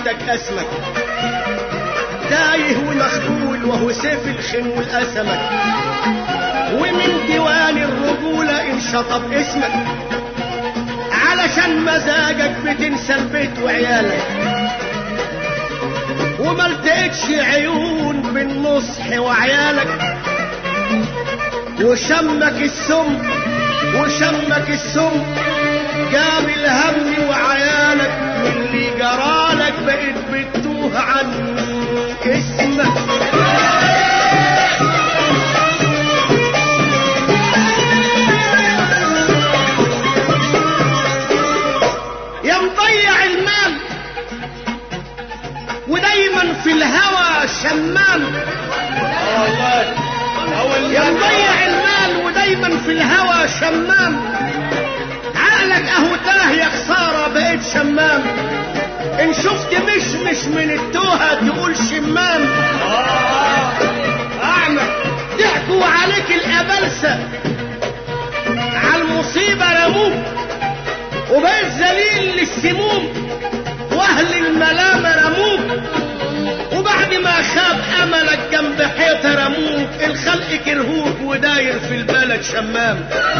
عندك اسمك تايه ومخبول وهو سيف الخنول اسمك ومن ديوان الرجولة انشطب اسمك علشان مزاجك بتنسى البيت وعيالك وما التقتش عيون بالنصح وعيالك وشمك السم وشمك السم جاب الهم وعيالك واللي جرالك بقيت بتوه عن اسمك يا مضيع المال ودايما في الهوى شمام والله اول يا مضيع المال ودايما في الهوى شمام عقلك اهو تاه يا خساره بقيت شمام ان شفت مش مش من التوهه تقول شمام اعمى ضحكوا عليك الابلسه على المصيبه رموك وبقيت ذليل للسموم واهل الملامه رموك وبعد ما خاب املك جنب حيطه رموك الخلق كرهوك وداير في البلد شمام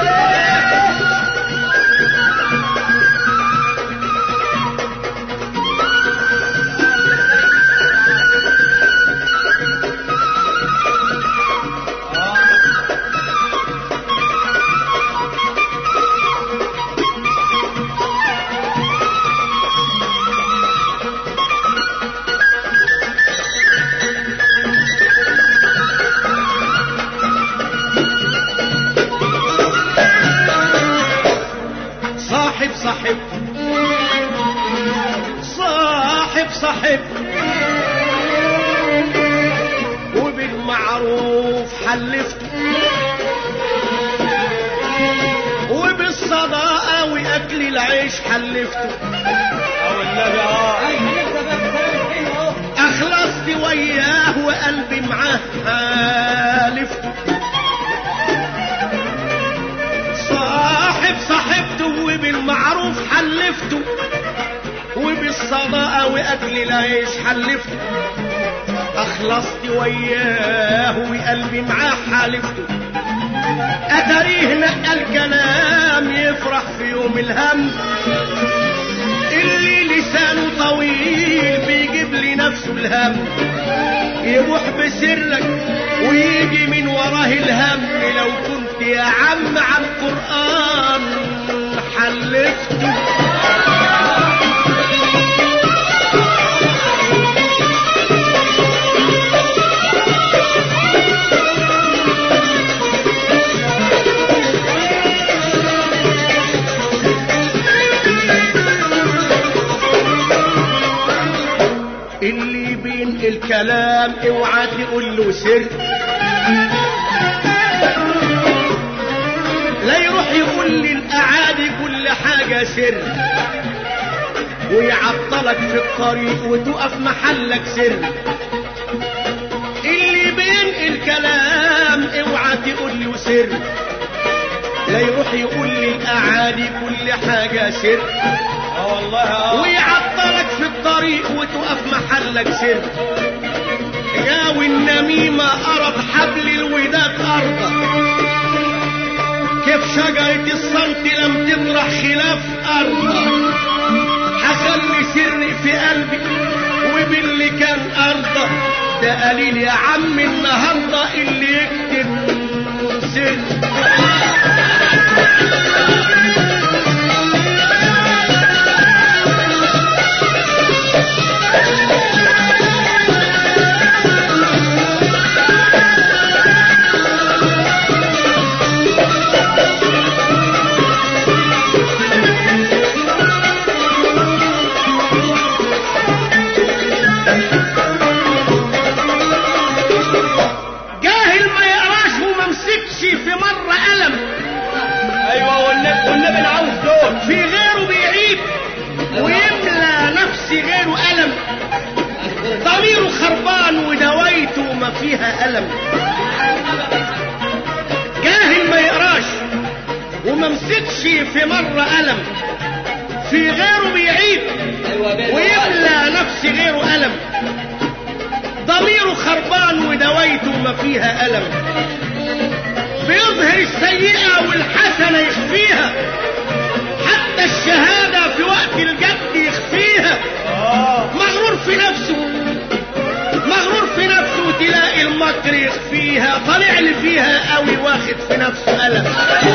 صاحب صاحب صاحب صاحب وبالمعروف حلفته وبالصداقة وأكل العيش حلفته اول نبي اه أخلصت وياه وقلبي معاه حالفته صاحب صاحبته وبالمعروف حلفته وبالصداقة وأكل العيش حلفته أخلصت وياه وقلبي معاه حالفته أتريه نقى الكلام يفرح في يوم الهم اللي لسانه طويل بيجيب لي نفسه الهم يروح بسرك ويجي من وراه الهم لو كنت يا عم عن قرآن حلفته اللي بين الكلام اوعى تقول له سر لا يروح يقول للأعادي كل حاجة سر ويعطلك في الطريق وتقف محلك سر اللي بين الكلام اوعى تقول له سر لا يروح يقول للأعادي كل حاجة سر اه والله اه ويعطلك في الطريق وتقف محلك سر يا والنميمة أرض حبل الوداد أرضك كيف شجرة الصمت لم تطرح خلاف أرضك هخلي سري في قلبي وباللي كان أرضك ده قليل يا عم النهاردة اللي يكتب سر جاهل ما يقراش وما مسكش في مرة قلم ايوه والنبي والنبي انا عاوز دول في غيره بيعيب ويملى نفسي غيره ألم ضميره خربان ودوايته ما فيها ألم جاهل ما يقراش وما مسكش في مرة ألم في غيره بيعيب ويملى فيها نفس غيره ألم ضميره خربان ودوايته ما فيها ألم بيظهر السيئة والحسنة يخفيها حتى الشهادة في وقت الجد يخفيها مغرور في نفسه مغرور في نفسه تلاقي المكر يخفيها طالع لي فيها قوي واخد في نفسه ألم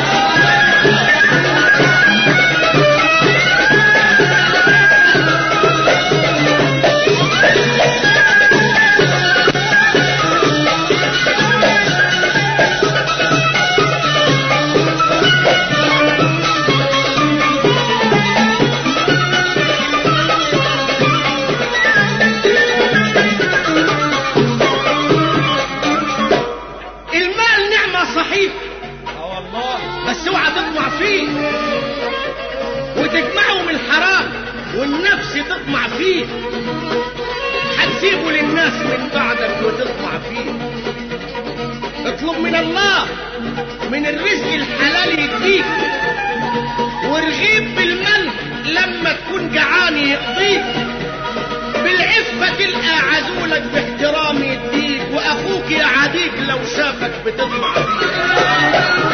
المال نعمة صحيح اه والله بس اوعى تطمع فيه وتجمعه من الحرام والنفس تطمع فيه هتسيبه للناس من بعدك وتطمع فيه اطلب من الله من الرزق الحلال يديك ورغيب بالمن لما تكون جعان يقضيك بالعفة تلقى عزولك باحترام يديك واخوك يعاديك لو شافك بتطمع فيه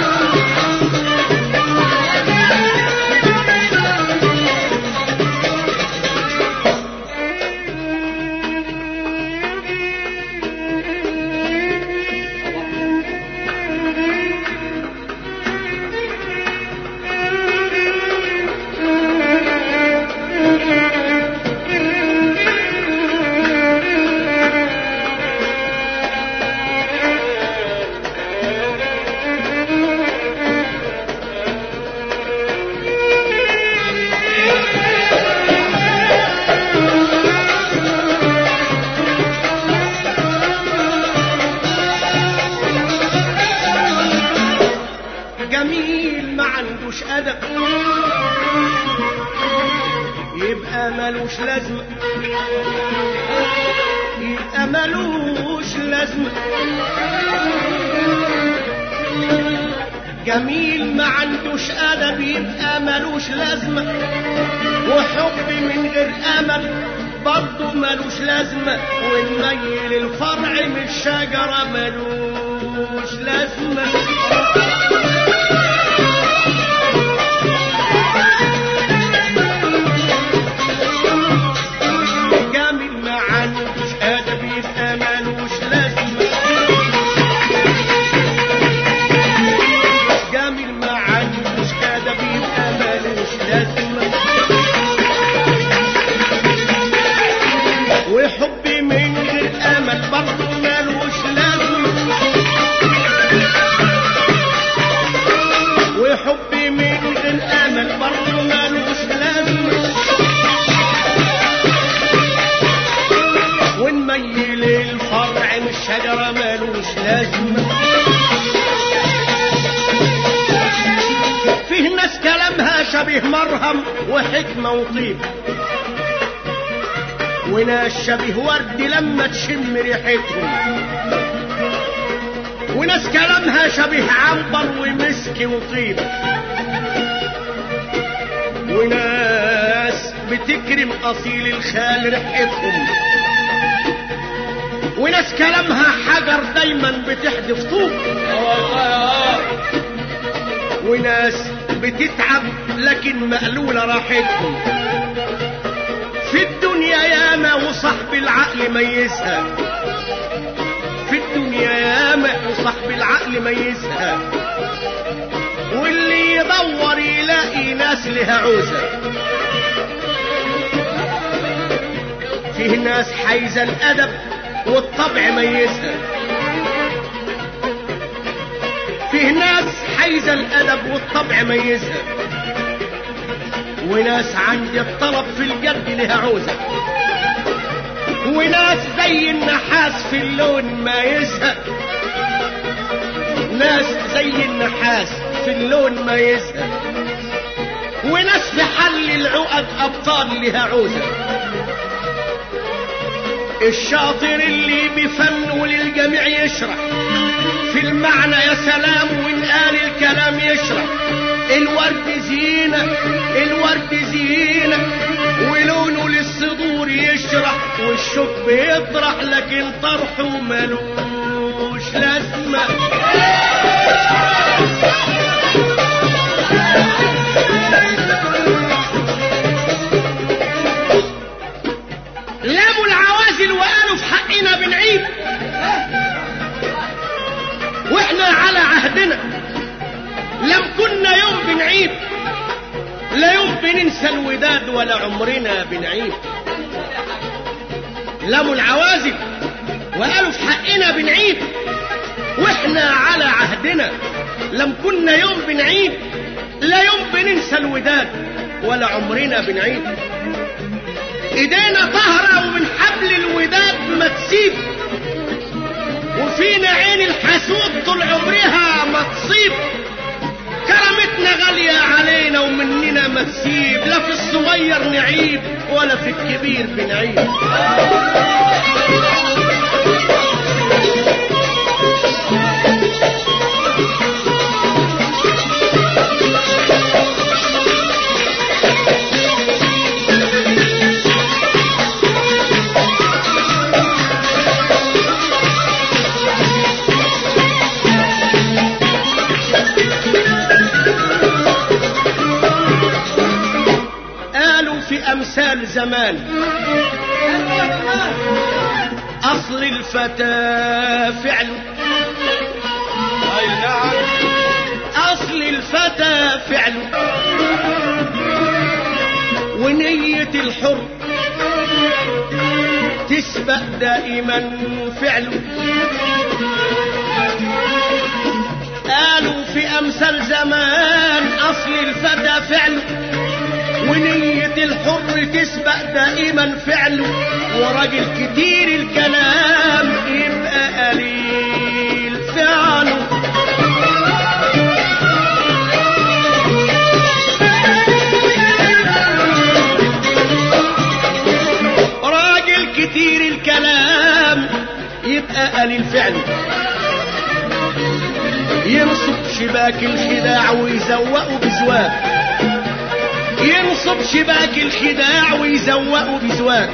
جميل ما عندوش ادب يبقى ملوش لازمه يبقى ملوش لازمه جميل ما عندوش ادب يبقى ملوش لازمه وحب من غير امل برضه ملوش لازمه ونميل الفرع من الشجره ملوش لازمه جامل ما عندوش ادب يبقى مالوش لازمه جامل ما عندوش ادب يبقى مالوش لازمه وحبي من غير امل برضه مالوش لازمه وحبي من غير امل برضه مالوش لازمه ونميل الفرع من الشجرة مالوش لازمة فيه ناس كلامها شبيه مرهم وحكمة وطيب وناس شبيه ورد لما تشم ريحتهم وناس كلامها شبيه عنبر ومسك وطيب وناس بتكرم أصيل الخال ريحتهم وناس كلامها حجر دايما بتحدف طوب اه والله اه وناس بتتعب لكن مقلولة راحتهم في الدنيا ياما وصاحب العقل ميزها في الدنيا ياما وصاحب العقل ميزها واللي يدور يلاقي ناس لها عوزة فيه ناس حايزة الأدب والطبع ميزها فيه ناس حايزة الأدب والطبع ميزها وناس عند الطلب في الجد لها عوزة وناس زي النحاس في اللون مايزها ناس زي النحاس في اللون مايزها وناس في حل العقد أبطال لها عوزة الشاطر اللي بفنه للجميع يشرح في المعنى يا سلام وإن قال الكلام يشرح الورد زينة الورد زينة ولونه للصدور يشرح والشوك بيطرح لكن طرحه ملوش لازمة لاموا العوازل وقالوا في حقنا بنعيب واحنا على عهدنا لم كنا يوم بنعيب لا يوم بننسى الوداد ولا عمرنا بنعيب لموا العوازل وقالوا في حقنا بنعيب واحنا على عهدنا لم كنا يوم بنعيب لا يوم بننسى الوداد ولا عمرنا بنعيب ايدينا طهرة ومن حبل الوداد ما تسيب وفينا عين الحسود طول عمرها ما تصيب كرامتنا غالية علينا ومننا ما تسيب لا في الصغير نعيب ولا في الكبير بنعيب قالوا في أمثال زمان أصل الفتى فعله اي نعم أصل الفتى فعله ونية الحر تسبق دائما فعله قالوا في أمثال زمان أصل الفتى فعله ونية الحر تسبق دائما فعله وراجل كتير الكلام يبقى قليل فعله راجل كتير الكلام يبقى قليل فعله ينصب شباك الخداع ويزوقه بزواج ينصب شباك الخداع ويزوقه بزواج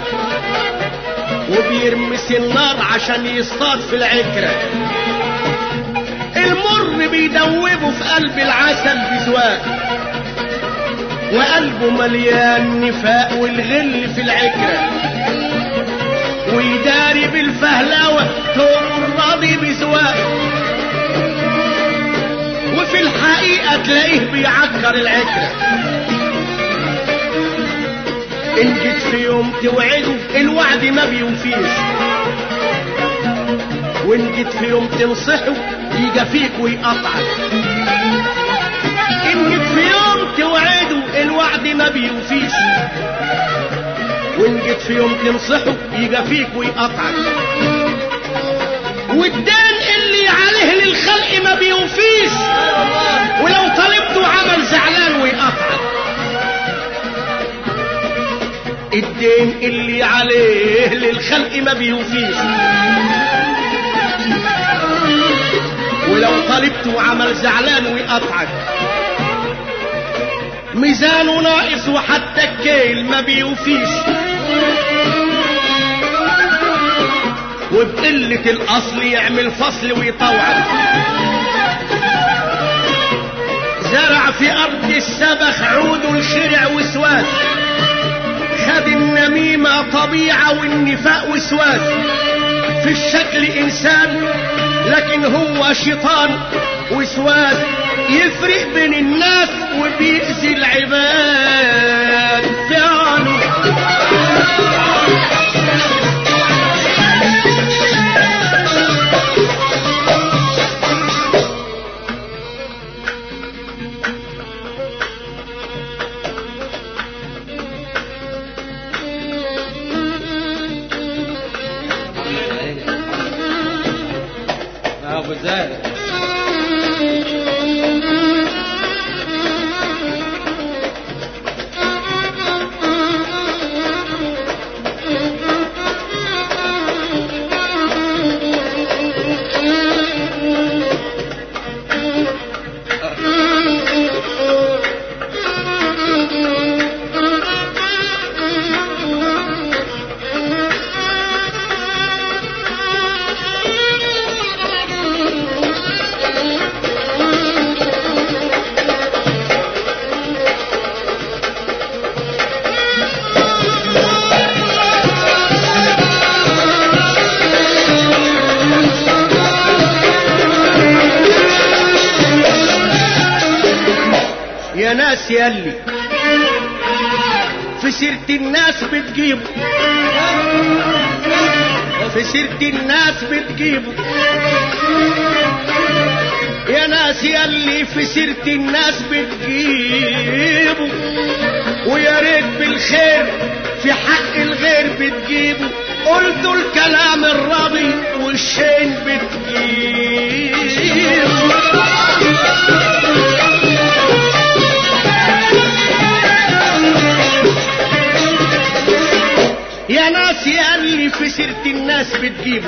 وبيرمس النار عشان يصطاد في العكرة المر بيدوبه في قلب العسل بزواج وقلبه مليان نفاق والغل في العكرة ويداري بالفهلوة توم راضي بزواج وفي الحقيقة تلاقيه بيعكر العكرة إن جيت في يوم توعده الوعد ما بيوفيش وإن جيت في يوم تنصحه يجي فيك ويقطعك إن جيت في يوم توعده الوعد ما بيوفيش وإن جيت في يوم تنصحه يجي فيك ويقطعك والدين اللي عليه للخلق ما بيوفيش ولو طلبته عمل زعلان ويقطعك الدين اللي عليه للخلق ما بيوفيش ولو طلبته عمل زعلان ويقطعك ميزانه ناقص وحتى الكيل ما بيوفيش وبقلة الأصل يعمل فصل ويطوعك زرع في أرض السبخ عود الشرع وسواس خد النميمة طبيعة والنفاق وسواس في الشكل إنسان لكن هو شيطان وسواس يفرق بين الناس وبيأذي العباد فعلا ابو زاهد يا ناس يلي في سيرة الناس بتجيبوا في سيرة الناس بتجيبوا يا ناس يلي في سيرة الناس بتجيبوا ويا ريت بالخير في حق الغير بتجيبوا قلتوا الكلام الراضي والشين بتجيبوا يا ناس يا اللي في سيرة الناس بتجيبوا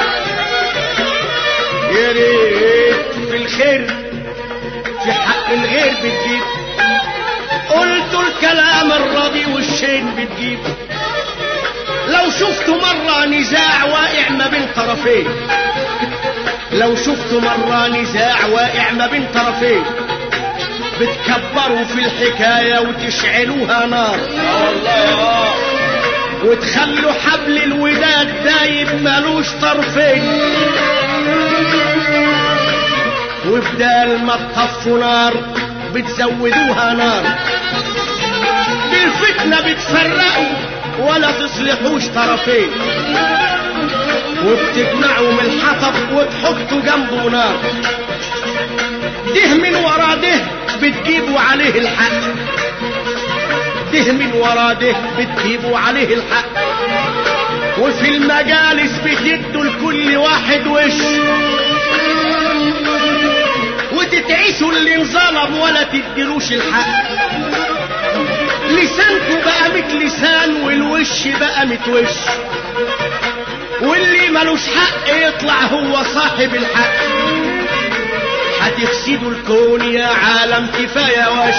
يا ريت في الخير في حق الغير بتجيب قلتوا الكلام الراضي والشين بتجيب لو شفتوا مرة نزاع واقع ما بين طرفين لو شفتوا مرة نزاع واقع ما بين طرفين بتكبروا في الحكاية وتشعلوها نار اه والله اه وتخلوا حبل الوداد دايب ملوش طرفين وبدال ما تطفوا نار بتزودوها نار بالفتنة بتفرقوا ولا تصلحوش طرفين وبتجمعوا من الحطب وتحطوا جنبه نار ده من ورا ده بتجيبوا عليه الحق ده من ورا ده بتجيبوا عليه الحق وفي المجالس بتدوا لكل واحد وش وتتعيسوا اللي انظلم ولا تديلوش الحق لسانكوا بقى مت لسان والوش بقى متوش واللي ملوش حق يطلع هو صاحب الحق هتفسدوا الكون يا عالم كفاية وش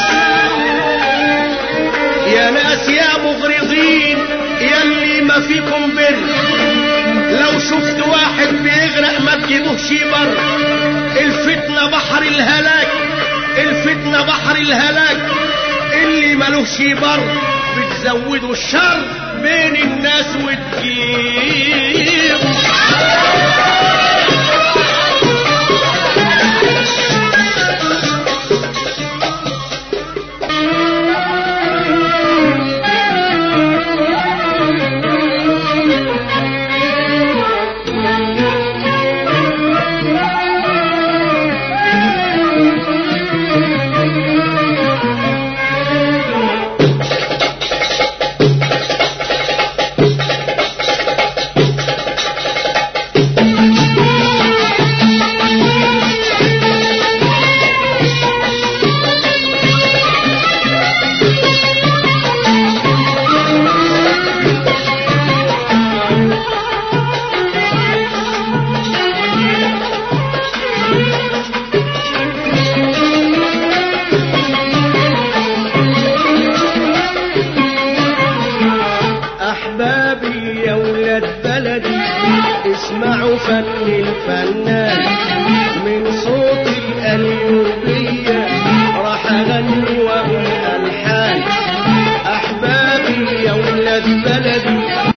يا ناس يا مغرضين يا اللي ما فيكم بر لو شفت واحد بيغرق ما تجيبوهش بر الفتنة بحر الهلاك الفتنة بحر الهلاك اللي ملوش بر بتزودوا الشر بين الناس وتجيب أحبابي يا ولاد بلدي اسمعوا فن الفنان من صوت الأليون